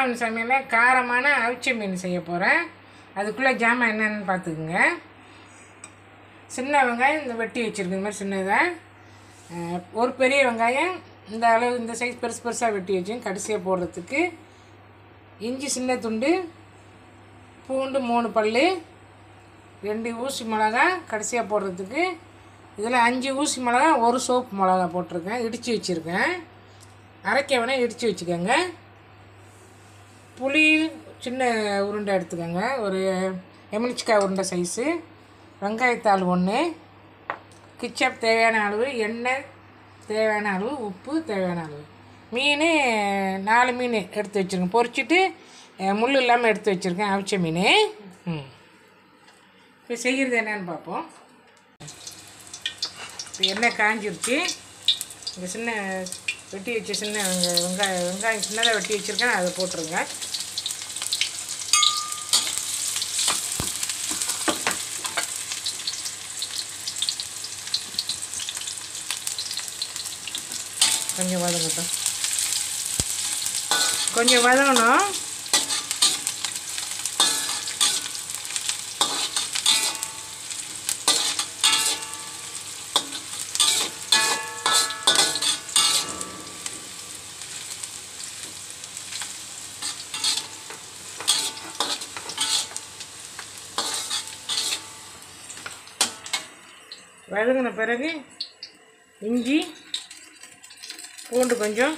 சீமாவின் சமையலில் காரமான அவிச்ச மீன் செய்ய போகிறேன் அதுக்குள்ளே ஜாமான் என்னென்னு பார்த்துக்குங்க சின்ன வெங்காயம் இந்த வெட்டி வச்சுருக்கு இந்த மாதிரி சின்னதாக ஒரு பெரிய வெங்காயம் இந்த அளவு இந்த சைஸ் பெருசு பெருசாக வெட்டி வச்சு கடைசியாக போடுறதுக்கு இஞ்சி சின்ன துண்டு பூண்டு மூணு பல் ரெண்டு ஊசி மிளகா கடைசியாக போடுறதுக்கு இதில் அஞ்சு ஊசி மிளகா ஒரு சோப்பு மிளகா போட்டிருக்கேன் இடித்து வச்சுருக்கேன் அரைக்க வேணால் இடித்து வச்சுக்கோங்க புளி சின்ன உருண்டை எடுத்துக்கோங்க ஒரு எமிலிச்சிக்காய் உருண்டை சைஸு வெங்காயத்தாள் ஒன்று கிச்சப் தேவையான அளவு எண்ணெய் தேவையான அளவு உப்பு தேவையான அளவு மீன் நாலு மீன் எடுத்து வச்சுருக்கேன் பொரிச்சிட்டு அஹ், முள் இல்லாமல் எடுத்து வச்சுருக்கேன் அவிச்ச மீன் ம் இப்போ செய்கிறது என்னன்னு பார்ப்போம் இப்போ எண்ணெய் காஞ்சிருச்சு இந்த சின்ன வெட்டி வச்ச சின்ன வெங்க- வெங்காயம் வெங்காயம் சின்னதாக வெட்டி வச்சுருக்கேன் அதை போட்டுருங்க கொஞ்சம் வதங்கட்டும் கொஞ்சம் வதங்கணும் வதங்கின பிறகு இஞ்சி பூண்டு கொஞ்சம்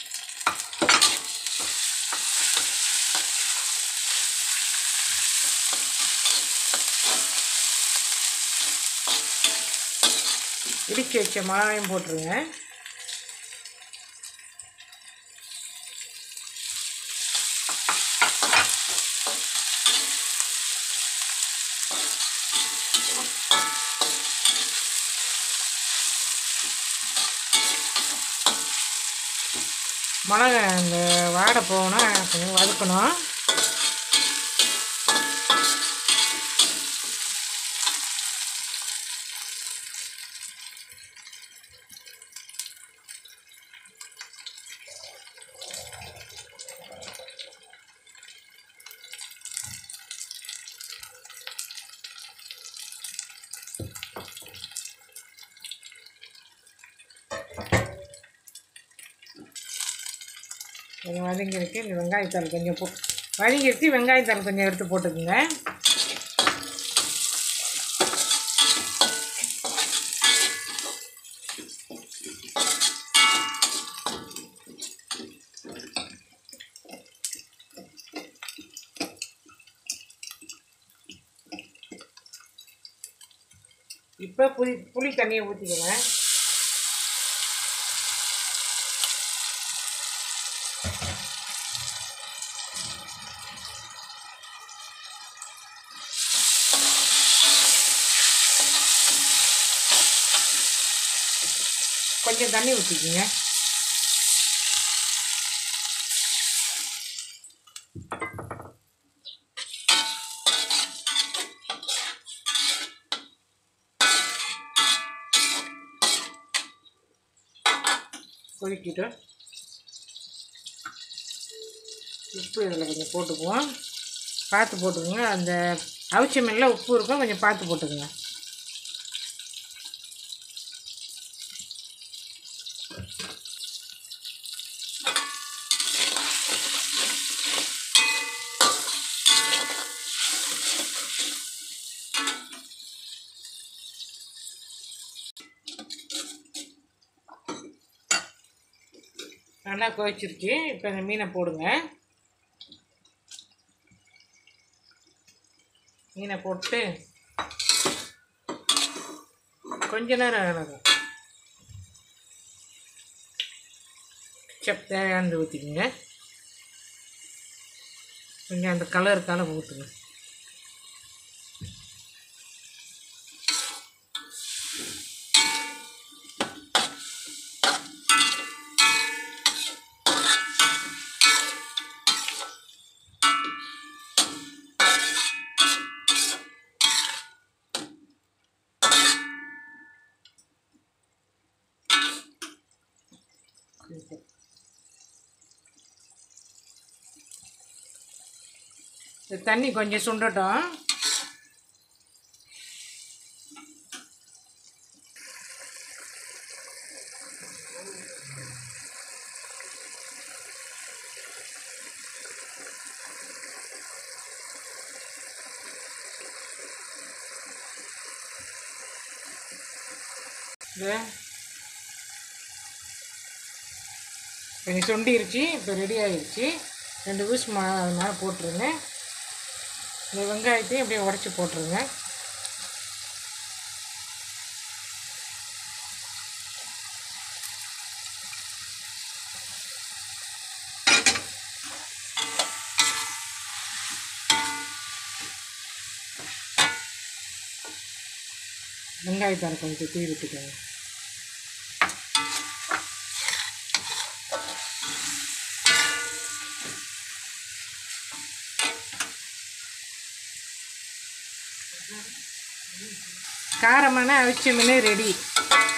இடித்து வச்ச மிளகாயும் போட்டுருங்க மிளகா அந்த வாடை போகணும் கொஞ்சம் வதக்கணும் கொஞ்சம் வதங்கிருக்கு இந்த வெங்காயத்தாள் கொஞ்சம் போ வதங்கிடுச்சு வெங்காயத்தாள் கொஞ்சம் எடுத்து போட்டுக்குங்க இப்போ புளி புளி தண்ணியை ஊற்றிக்கோங்க கொஞ்சம் தண்ணி ஊற்றிக்கிங்க கொதிக்கிட்டோம் உப்பு இதில் கொஞ்சம் போட்டுக்குவோம் பார்த்து போட்டுக்கோங்க அந்த அவிச்ச மீனில் உப்பு இருக்கும் கொஞ்சம் பார்த்து போட்டுக்கோங்க நல்லா கொதிச்சிருச்சு இப்போ இந்த மீனை போடுங்க மீனை போட்டு கொஞ்ச நேரம் ஆகணும் செப் தேவையானது ஊற்றிக்கோங்க கொஞ்சம் அந்த கலருக்கால ஊற்றுங்க இந்த தண்ணி கொஞ்சம் சுண்டட்டும் இது கொஞ்சம் சுண்டிருச்சு இப்போ ரெடி ஆயிடுச்சு ரெண்டு பீஸ் மா அது மேலே போட்டுருங்க இந்த வெங்காயத்தையும் அப்படியே உடச்சி போட்டுருங்க வெங்காயத்தால் கொஞ்சம் தீ விட்டுக்கோங்க காரமான அவிச்ச மீன் ரெடி